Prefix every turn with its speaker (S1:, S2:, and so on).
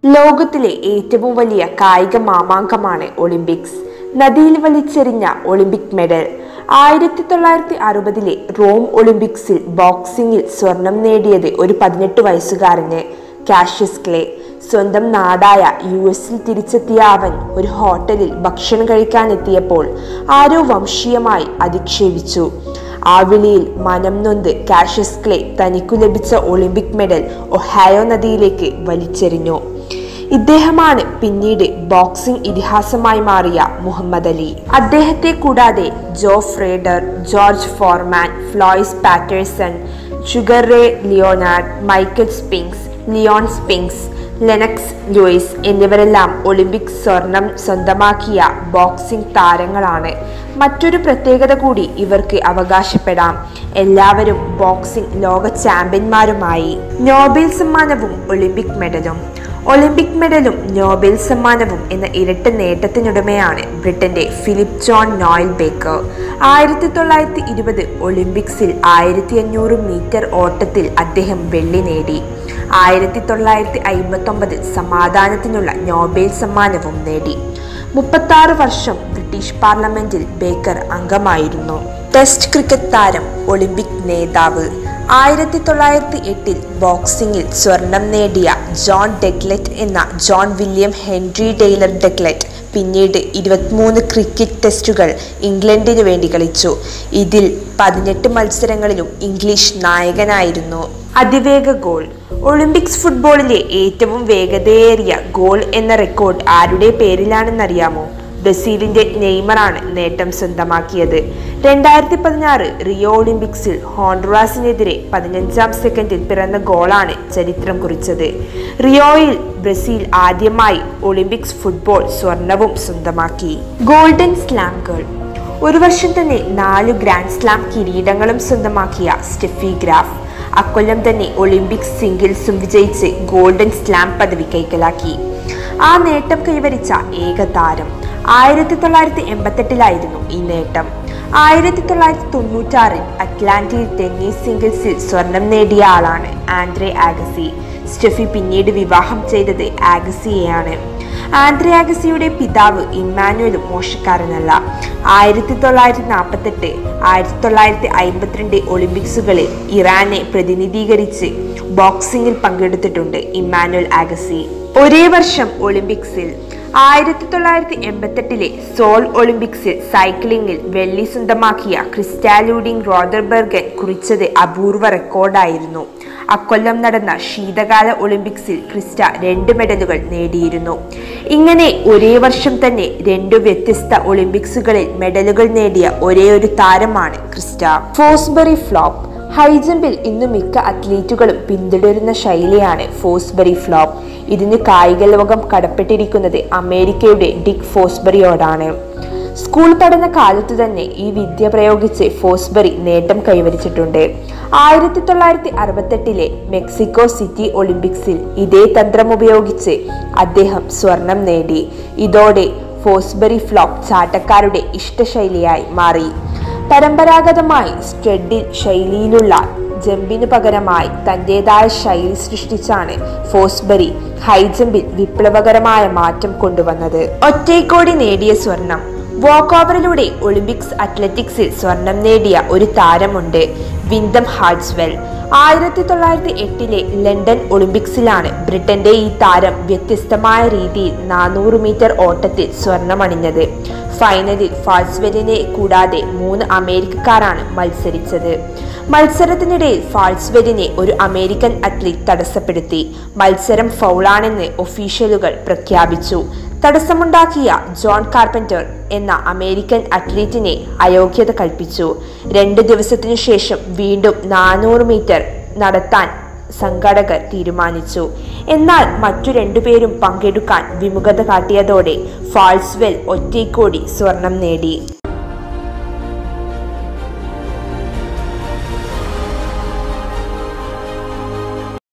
S1: ലോകത്തിലെ ഏറ്റവും വലിയ കായിക മാമാങ്കമാണ് ഒളിമ്പിക്സ് നദിയിൽ വലിച്ചെറിഞ്ഞ ഒളിമ്പിക് മെഡൽ ആയിരത്തി തൊള്ളായിരത്തി അറുപതിലെ റോം ഒളിമ്പിക്സിൽ ബോക്സിംഗിൽ സ്വർണം നേടിയത് ഒരു പതിനെട്ട് വയസ്സുകാരന് കാഷ്യസ് ക്ലേ സ്വന്തം നാടായ യു എസിൽ തിരിച്ചെത്തിയ അവൻ ഒരു ഹോട്ടലിൽ ഭക്ഷണം കഴിക്കാനെത്തിയപ്പോൾ ആരോ വംശീയമായി അധിക്ഷേപിച്ചു ആ വിളിയിൽ മനം നൊന്ത് കാഷ്യസ് ക്ലേ തനിക്കു ലഭിച്ച ഒളിമ്പിക് മെഡൽ ഒഹായോ നദിയിലേക്ക് വലിച്ചെറിഞ്ഞു ഇദ്ദേഹമാണ് പിന്നീട് ബോക്സിംഗ് ഇതിഹാസമായി മാറിയ മുഹമ്മദ് അലി അദ്ദേഹത്തെ കൂടാതെ Joe Frazier George Foreman Floyd Patterson Sugar Ray Leonard Michael Spinks Leon Spinks Lennox Lewis എന്നിവരെല്ലാം ഒളിമ്പിക് സ്വർണം സ്വന്തമാക്കിയ ബോക്സിംഗ് താരങ്ങളാണ് മറ്റൊരു പ്രത്യേകത കൂടി ഇവർക്ക് അവകാശപ്പെടാം എല്ലാവരും ബോക്സിംഗ് ലോക ചാമ്പ്യന്മാരുമായി നോബൽ സമ്മാനവും ഒളിമ്പിക് മെഡലും ഒളിമ്പിക് മെഡലും നോബൽ സമ്മാനവും എന്ന ഇരട്ട നേട്ടത്തിനുടമയാണ് ബ്രിട്ടന്റെ ഫിലിപ്പ് ജോൺ നോയൽ ബേക്കർ ആയിരത്തി തൊള്ളായിരത്തി ഇരുപത് ഒളിമ്പിക്സിൽ ആയിരത്തി അഞ്ഞൂറ് മീറ്റർ ഓട്ടത്തിൽ അദ്ദേഹം വെള്ളി നേടി ആയിരത്തി തൊള്ളായിരത്തി അയിമ്പത്തൊമ്പതിൽ സമാധാനത്തിനുള്ള നോബൽ സമ്മാനവും നേടി മുപ്പത്താറ് വർഷം ബ്രിട്ടീഷ് പാർലമെന്റിൽ ബേക്കർ അംഗമായിരുന്നു ടെസ്റ്റ് ക്രിക്കറ്റ് താരം ഒളിമ്പിക് നേതാവ് ആയിരത്തി തൊള്ളായിരത്തി എട്ടിൽ ബോക്സിംഗിൽ സ്വർണം നേടിയ ജോൺ ഡെഗ്ലെറ്റ് എന്ന John William Henry Taylor Douglas പിന്നീട് ഇരുപത്തിമൂന്ന് ക്രിക്കറ്റ് ടെസ്റ്റുകൾ ഇംഗ്ലണ്ടിനു വേണ്ടി കളിച്ചു ഇതിൽ പതിനെട്ട് മത്സരങ്ങളിലും ഇംഗ്ലീഷ് നായകനായിരുന്നു അതിവേഗ ഗോൾ ഒളിമ്പിക്സ് ഫുട്ബോളിലെ ഏറ്റവും വേഗതയേറിയ ഗോൾ എന്ന റെക്കോർഡ് ആരുടെ പേരിലാണെന്നറിയാമോ ബ്രസീലിന്റെ നെയ്മറാണ് നേട്ടം സ്വന്തമാക്കിയത് രണ്ടായിരത്തി പതിനാറ് റിയോ ഒളിമ്പിക്സിൽ ഹോൺഡുറാസിനെതിരെ പതിനഞ്ചാം സെക്കൻഡിൽ പിറന്ന ഗോളാണ് ചരിത്രം കുറിച്ചത് റിയോയിൽ ബ്രസീൽ ആദ്യമായി ഒളിമ്പിക്സ് ഫുട്ബോൾ സ്വർണവും സ്വന്തമാക്കി ഗോൾഡൻ സ്ലാം ഗേൾ ഒരു വർഷം തന്നെ നാല് ഗ്രാൻഡ് സ്ലാം കിരീടങ്ങളും സ്വന്തമാക്കിയ സ്റ്റെഫി ഗ്രാഫ് അക്കൊല്ലം തന്നെ ഒളിമ്പിക്സ് സിംഗിൾസും വിജയിച്ച് ഗോൾഡൻ സ്ലാം പദവി കൈക്കലാക്കി ആ നേട്ടം കൈവരിച്ച ഏക താരം ആയിരത്തി തൊള്ളായിരത്തി എൺപത്തെട്ടിലായിരുന്നു ഈ നേട്ടം ആയിരത്തി തൊള്ളായിരത്തി തൊണ്ണൂറ്റാറിൽ അറ്റ്ലാന്റയിൽ ടെന്നീസ് സിംഗിൾസിൽ സ്വർണം നേടിയ ആളാണ് ആൻഡ്രെ ആഗസി സ്റ്റെഫി പിന്നീട് വിവാഹം ചെയ്തത് ആഗസിയെയാണ് ആൻഡ്രെ ആഗസിയുടെ പിതാവ് ഇമ്മാനുവലും മോശക്കാരനല്ല ആയിരത്തി തൊള്ളായിരത്തി നാൽപ്പത്തെട്ട് ആയിരത്തി തൊള്ളായിരത്തി അമ്പത്തിരണ്ട് ഒളിമ്പിക്സുകളിൽ ഇറാനെ പ്രതിനിധീകരിച്ച് ബോക്സിംഗിൽ പങ്കെടുത്തിട്ടുണ്ട് ഇമ്മാനുവൽ ആഗസി ഒരേ വർഷം ഒളിമ്പിക്സിൽ ആയിരത്തി തൊള്ളായിരത്തി എൺപത്തെട്ടിലെ സോൾ ഒളിമ്പിക്സിൽ സൈക്ലിംഗിൽ വെള്ളി സ്വന്തമാക്കിയ ക്രിസ്റ്റാലൂഡിംഗ് റോദർബർഗൻ കുറിച്ചത് അപൂർവ റെക്കോർഡായിരുന്നു അക്കൊല്ലം നടന്ന ശീതകാല ഒളിമ്പിക്സിൽ ക്രിസ്റ്റ രണ്ട് മെഡലുകൾ നേടിയിരുന്നു ഇങ്ങനെ ഒരേ വർഷം തന്നെ രണ്ടു വ്യത്യസ്ത ഒളിമ്പിക്സുകളിൽ മെഡലുകൾ നേടിയ ഒരേ ഒരു താരമാണ് ക്രിസ്റ്റ ഫോസ്ബറി ഫ്ലോപ്പ് ഹൈജമ്പിൽ ഇന്ന് മിക്ക അത്ലീറ്റുകളും പിന്തുടരുന്ന ശൈലിയാണ് ഫോസ്ബറി ഫ്ലോപ്പ് ഇതിന് കായിക ലോകം കടപ്പെട്ടിരിക്കുന്നത് അമേരിക്കയുടെ ഡിക് ഫോസ്ബറിയോടാണ് സ്കൂൾ പഠന കാലത്തു തന്നെ ഈ വിദ്യ പ്രയോഗിച്ച് ഫോസ്ബറി നേട്ടം കൈവരിച്ചിട്ടുണ്ട് ആയിരത്തി തൊള്ളായിരത്തി അറുപത്തെട്ടിലെ മെക്സിക്കോ സിറ്റി ഒളിമ്പിക്സിൽ ഇതേ തന്ത്രം ഉപയോഗിച്ച് അദ്ദേഹം സ്വർണം നേടി ഇതോടെ ഫോസ്ബറി ഫ്ലോപ്പ് ചാട്ടക്കാരുടെ ഇഷ്ടശൈലിയായി മാറി പരമ്പരാഗതമായി സ്റ്റഡിൽ ശൈലിയിലുള്ള ജമ്പിനു പകരമായി തൻ്റെതായ ശൈലി സൃഷ്ടിച്ചാണ് ഫോസ്ബറി ഹൈജമ്പിൽ വിപ്ലവകരമായ മാറ്റം കൊണ്ടുവന്നത് ഒറ്റയ്ക്കോടി നേടിയ സ്വർണം വാക്ക് ഓവറിലൂടെ ഒളിമ്പിക്സ് അത്ലറ്റിക്സിൽ സ്വർണം നേടിയ ഒരു താരമുണ്ട് വിന്തം ഹാർട്സ്വെൽ ആയിരത്തി തൊള്ളായിരത്തി എട്ടിലെ ലണ്ടൻ ഒളിമ്പിക്സിലാണ് ബ്രിട്ടന്റെ ഈ താരം വ്യത്യസ്തമായ രീതിയിൽ നാനൂറ് മീറ്റർ ഓട്ടത്തിൽ സ്വർണമണിഞ്ഞത് ഫൈനലിൽ ഫാൾസ്വെലിനെ കൂടാതെ മൂന്ന് അമേരിക്കക്കാരാണ് മത്സരിച്ചത് മത്സരത്തിനിടയിൽ ഫാൾസ്വെലിനെ ഒരു അമേരിക്കൻ അത്ലറ്റ് തടസ്സപ്പെടുത്തി മത്സരം ഫൗളാണെന്ന് ഒഫീഷ്യലുകൾ പ്രഖ്യാപിച്ചു തടസ്സമുണ്ടാക്കിയ ജോൺ കാർപ്പന്റർ എന്ന അമേരിക്കൻ അത്ലറ്റിനെ അയോഗ്യത കൽപ്പിച്ചു രണ്ട് ദിവസത്തിനു ശേഷം വീണ്ടും നാനൂറ് മീറ്റർ നടത്താൻ സംഘാടകർ തീരുമാനിച്ചു എന്നാൽ മറ്റു രണ്ടുപേരും പങ്കെടുക്കാൻ വിമുഖത കാട്ടിയതോടെ ഫാൾസ്വെൽ ഒറ്റയ്ക്കോടി സ്വർണം നേടി